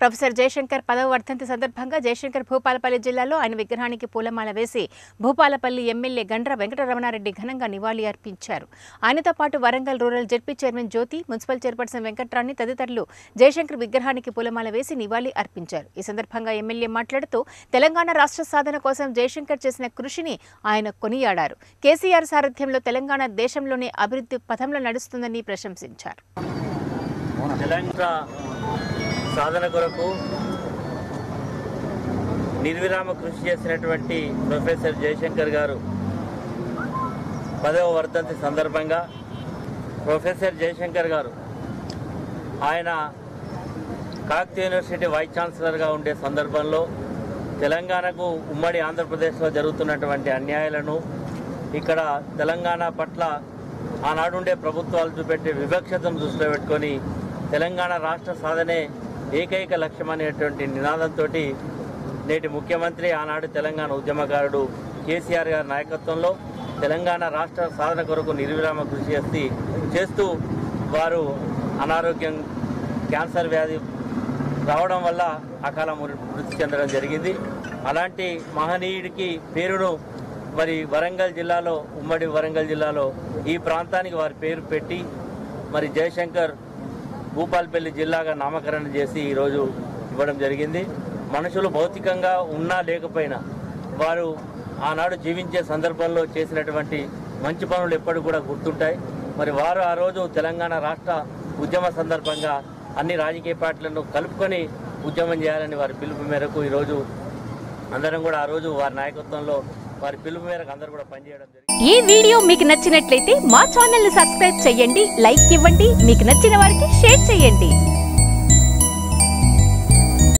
professor Jayashankar పదవ వర్ధంతి సందర్భంగా జయశంకర్ భూపాలపల్లి జిల్లాలో ఆయన విగ్రహానికి పూలమాల వేసి భూపాలపల్లి ఎమ్మెల్యే గండ్ర వెంకటరమణారెడ్డి ఘనంగా నివాళి అర్పించారు ఆయనతో పాటు Warangal rural ZP chairman Jyothi municipal chairperson Venkatrani తదితరులు జయశంకర్ విగ్రహానికి పూలమాల వేసి నివాళి అర్పించారు ఈ సందర్భంగా ఎమ్మెల్యే మాట్లాడుతూ తెలంగాణ రాష్ట్ర సాధన కోసం జయశంకర్ చేసిన కృషిని ఆయన కొనియాడారు కేసీఆర్ సారథ్యంలో తెలంగాణ దేశంలోనే అభివృద్ధి పథంలో నడుస్తుందని ప్రశంసించారు తెలంగాణ సాధన కొరకు నిర్విరామ కృషి చేసినటువంటి ప్రొఫెసర్ జయశంకర్ గారు పదవ వర్ధంతి సందర్భంగా ప్రొఫెసర్ జయశంకర్ గారు ఆయన కాకతీయ యూనివర్సిటీ వైస్ ఛాన్సలర్గా ఉండే సందర్భంలో తెలంగాణకు ఉమ్మడి ఆంధ్రప్రదేశ్లో జరుగుతున్నటువంటి అన్యాయాలను ఇక్కడ తెలంగాణ పట్ల ఆనాడుండే ప్రభుత్వాలు చూపెట్టే వివక్షతను దృష్టిలో పెట్టుకొని తెలంగాణ రాష్ట్ర సాధనే ఏకైక లక్ష్యం అనేటువంటి నినాదంతో నేటి ముఖ్యమంత్రి ఆనాడు తెలంగాణ ఉద్యమకారుడు కేసీఆర్ గారి నాయకత్వంలో తెలంగాణ రాష్ట్ర సాధన కొరకు నిర్విరామ కృషి చేసి చేస్తూ వారు అనారోగ్యం క్యాన్సర్ వ్యాధి రావడం వల్ల అకాల మృ- మృతి చెందడం జరిగింది అలాంటి మహనీయుడికి పేరును మరి వరంగల్ జిల్లాలో ఉమ్మడి వరంగల్ జిల్లాలో ఈ ప్రాంతానికి వారి పేరు పెట్టి మరి జయశంకర్ భూపాల్పల్లి జిల్లాగా నామకరణం చేసి ఈరోజు ఇవ్వడం జరిగింది మనుషులు భౌతికంగా ఉన్నా లేకపోయినా వారు ఆనాడు జీవించే సందర్భంలో చేసినటువంటి మంచి పనులు ఎప్పటికి కూడా గుర్తుంటాయి మరి వారు ఆ రోజు తెలంగాణ రాష్ట్ర ఉద్యమ సందర్భంగా అన్ని రాజకీయ పార్టీలను కలుపుకొని ఉద్యమం చేయాలని వారి పిలుపు మేరకు ఈరోజు అందరం కూడా ఆ రోజు వారి నాయకత్వంలో వారి పిలుపు మేరకు అందరూ కూడా పనిచేయడం జరిగింది ఈ వీడియో మీకు నచ్చినట్లయితే మా ఛానల్ ని సబ్స్క్రైబ్ చేయండి లైక్ ఇవ్వండి మీకు నచ్చిన వారికి షేర్ చేయండి